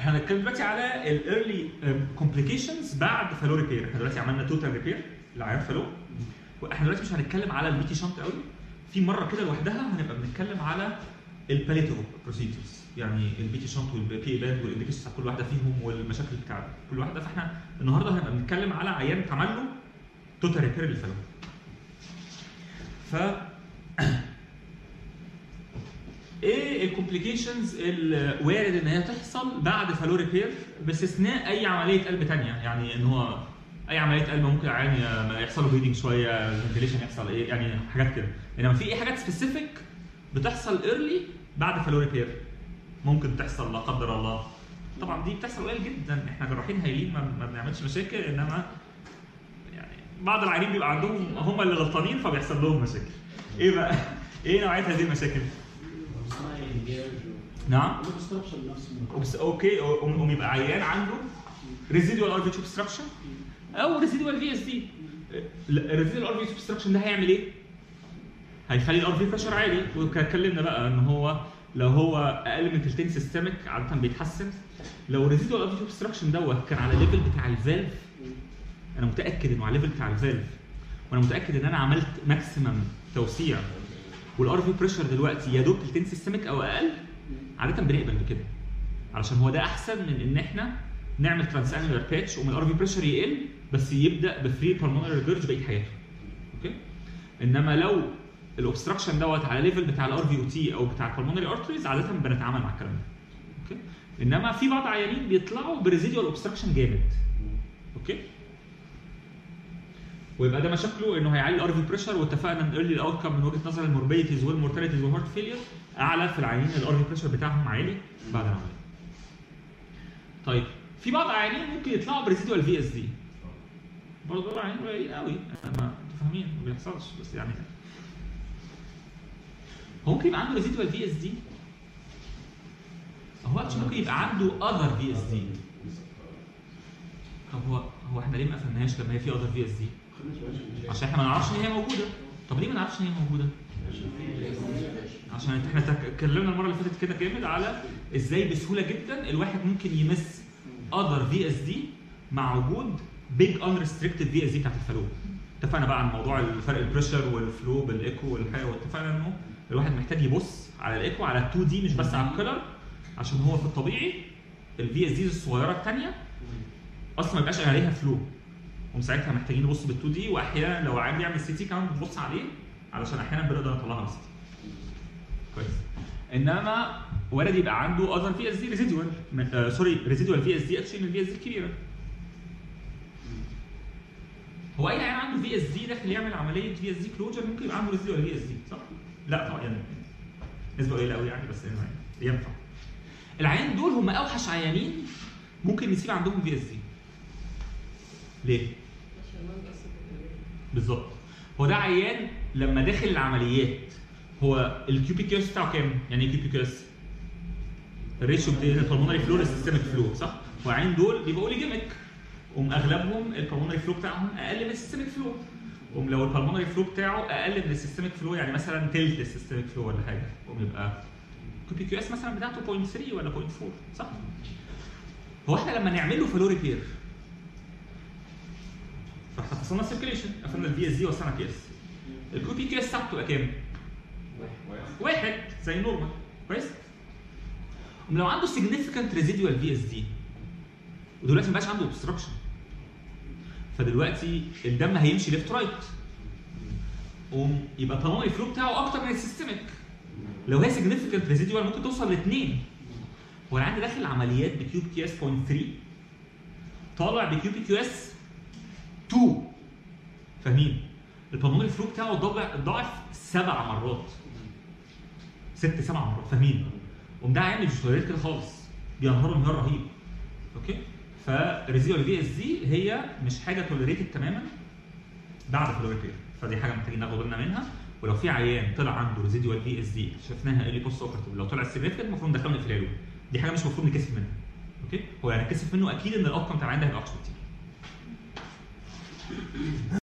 احنا هنتكلم دلوقتي على الايرلي كومبليكيشنز بعد فالو ريبير احنا دلوقتي عملنا توتال ريبير لعيان فالو واحنا دلوقتي مش هنتكلم على البيتي شنط قوي في مره كده لوحدها هنبقى بنتكلم على الباليتيف بروسيدرز يعني البيتي شنط والبي باند والانديكيشنز بتاع كل واحده فيهم والمشاكل بتاع كل واحده فاحنا النهارده هنبقى بنتكلم على عيان اتعمل له توتال ريبير للفالو ف ايه الكومبليكيشنز الوارد ان هي تحصل بعد فالو ريبير باستثناء اي عمليه قلب تانية يعني ان هو اي عمليه قلب ممكن عادي يحصل له بليدنج شويه فنتيليشن يحصل ايه يعني حاجات كده انما في ايه حاجات سبيسيفيك بتحصل ايرلي بعد فالو ريبير ممكن تحصل لا قدر الله طبعا دي بتحصل قليل جدا احنا جراحين هايلين ما, ما بنعملش مشاكل انما يعني بعض العيانين بيبقى عندهم هم اللي غلطانين فبيحصل لهم مشاكل ايه بقى ايه نوعيه هذه المشاكل نعم وبس اوكي قوم يبقى عيان عنده ريزيدوال ار في اوبستراكشن او ريزيدوال في اس دي الريزيدوال ار في اوبستراكشن ده هيعمل ايه؟ هيخلي الار في بريشر عالي واتكلمنا بقى ان هو لو هو اقل من تلتين سيستمك عاده بيتحسن لو الريزيدوال ار في اوبستراكشن دوت كان على الليفل بتاع الفالف انا متاكد انه على الليفل بتاع الفالف وانا متاكد ان انا عملت ماكسيمم توسيع والار في بريشر دلوقتي يا دوب تلتين سيستمك او اقل عاده بنقبل بكده علشان هو ده احسن من ان احنا نعمل ترانس انولار باتش ومن الار في بريشر يقل بس يبدا بفري بالمونري ريجرج بقيه حياته اوكي انما لو الاوبستراكشن دوت على ليفل بتاع الار في او تي او بتاع البالمونري ارتريز عاده بنتعامل مع الكلام ده اوكي انما في بعض عيانين بيطلعوا بريزيدوال اوبستراكشن جامد اوكي ويبقى ده مشاكله انه هيعلي الار في بريشر واتفقنا ان ايرلي الاوت كم من وجهه نظر الموربيديتيز والمورتاليتيز والهارت فيلير اعلى في العيانين الار في بريشر بتاعهم عالي بعد العمليه. طيب في بعض العيانين ممكن يطلعوا بريزيدوال في اس دي. برضه دول عيانين قليلين قوي ما انتوا فاهمين ما بيحصلش بس يعني هو ممكن يبقى عنده ريزيدوال في اس دي هو اكشن ممكن يبقى عنده اذر في اس دي طب هو هو احنا ليه ما قفلناهاش لما هي في اذر في اس دي؟ عشان احنا ما نعرفش ان هي موجوده طب ليه ما نعرفش ان هي موجوده عشان احنا اتكلمنا المره اللي فاتت كده جامد على ازاي بسهوله جدا الواحد ممكن يمس اذر في اس دي مع وجود بيج انريستريكتد في اس دي بتاعت الفلو اتفقنا بقى عن موضوع الفرق البريشر والفلو بالايكو والحاجه واتفقنا انه الواحد محتاج يبص على الايكو على 2 دي مش بس على الكلر عشان هو في الطبيعي الفي اس دي الصغيره الثانيه اصلا ما يبقاش عليها فلو وساعتها محتاجين نبص بال 2 دي واحيانا لو عايز يعمل سي تي كمان بنبص عليه علشان احيانا بنقدر نطلعها من السي تي. كويس. انما ولد يبقى عنده اذر في اس دي ريزيدوال سوري ريزيدوال في اس دي اكشن من الفي اس دي الكبيره. هو اي عيان عنده في اس دي داخل يعمل عمليه في اس دي كلوجر ممكن يبقى عنده ريزيدوال في اس دي صح؟ لا طبعا يعني نسبه قليله قوي يعني بس ينفع. العيان دول هم اوحش عيانين ممكن نسيب عندهم في اس دي. ليه؟ بالظبط هو ده عيان لما داخل العمليات هو الكيو بي كيو اس بتاعه كام؟ يعني ايه كيو بي كيو اس؟ الريشيو بين البلمونري فلو للسيستميك فلو صح؟ وعين دول بيبقوا ليجيميك قوم اغلبهم البلمونري فلو بتاعهم اقل من السيستميك فلو قوم لو البلمونري فلو بتاعه اقل من السيستميك فلو يعني مثلا تلت السيستميك فلو ولا حاجه قوم يبقى كيو بي كيو اس مثلا بتاعته 0.3 ولا 0.4 صح؟ هو احنا لما نعمل له فلو ريبير فاحنا فصلنا السيركيليشن قفلنا الفي اس دي وصلنا كي اس الكيو بي كي اس بتاعته تبقى كام؟ واحد زي نورمال كويس؟ لو عنده significant residual في اس دي ودلوقتي ما بقاش عنده obstruction فدلوقتي الدم هيمشي ليفت رايت قوم يبقى البلمونري فلو بتاعه اكتر من السيستميك لو هي significant residual ممكن توصل لاثنين هو انا عندي داخل عمليات بكيو بي كي اس 0.3 طالع بكيو بي كيو اس 2 فاهمين؟ البلمونري فلو بتاعه ضعف ضعف سبع مرات ست سبع مرات فاهمين؟ قوم ده عامل مش توليريت كده خالص بينهار انهيار رهيب اوكي؟ فريزيوال في اس دي هي مش حاجه توليريتد تماما بعد فلوريتير فدي حاجه محتاجين ناخد بالنا منها ولو في عيان طلع عنده ريزيدوال في اس دي شفناها اللي بوست اوبرتيف لو طلع سيجنفكت المفروض ندخله من خلاله دي حاجه مش المفروض نكسف منها اوكي هو يعني نكسف منه اكيد ان الاوتكم بتاع العيان ده هيبقى اقصى كتير